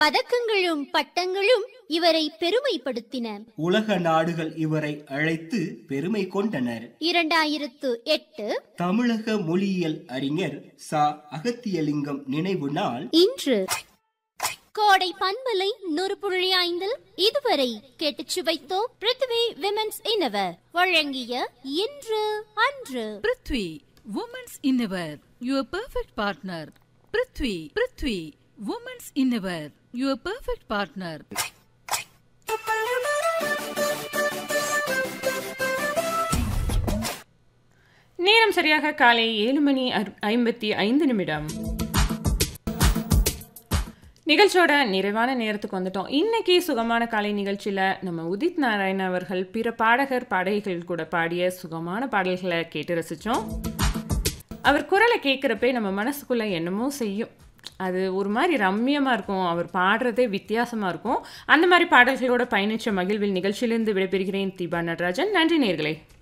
பதக்கங்களும் பட்டங்களும் இவரை பெருமைப்படுத்தின உலக நாடுகள் இவரை அழைத்து பெருமை கொண்டனர் இரண்டாயிரத்து எட்டு தமிழக மொழியியல் அறிஞர் சா அகத்தியலிங்கம் நினைவு நாள் இன்று கோடை பண்பலை நூறு புள்ளி ஐந்தில் இதுவரை கேட்டுச் சுவைத்தோம் பிருத்வி விமென்ஸ் இன்னவர் வழங்கிய இன்று அன்று prithvi women's innerwear your perfect partner prithvi prithvi women's innerwear your perfect partner நேரம் சரியாக காலை ஏழு மணி அறு- ஐம்பத்தி ஐந்து நிமிடம் நிகழ்ச்சியோட நிறைவான நேரத்துக்கு வந்துட்டோம் இன்னைக்கு சுகமான காலை நிகழ்ச்சியில் நம்ம உதித் நாராயண் அவர்கள் பிற பாடகர் பாடகிகள் கூட பாடிய சுகமான பாடல்களை கேட்டு ரசித்தோம் அவர் குரலை கேட்குறப்பே நம்ம மனசுக்குள்ளே என்னமோ செய்யும் அது ஒரு மாதிரி ரம்மியமாக இருக்கும் அவர் பாடுறதே வித்தியாசமாக இருக்கும் அந்த மாதிரி பாடல்களோட பயணிச்ச மகிழ்வில் நிகழ்ச்சியிலிருந்து விடைபெறுகிறேன் தீபா நடராஜன் நன்றி நேர்களே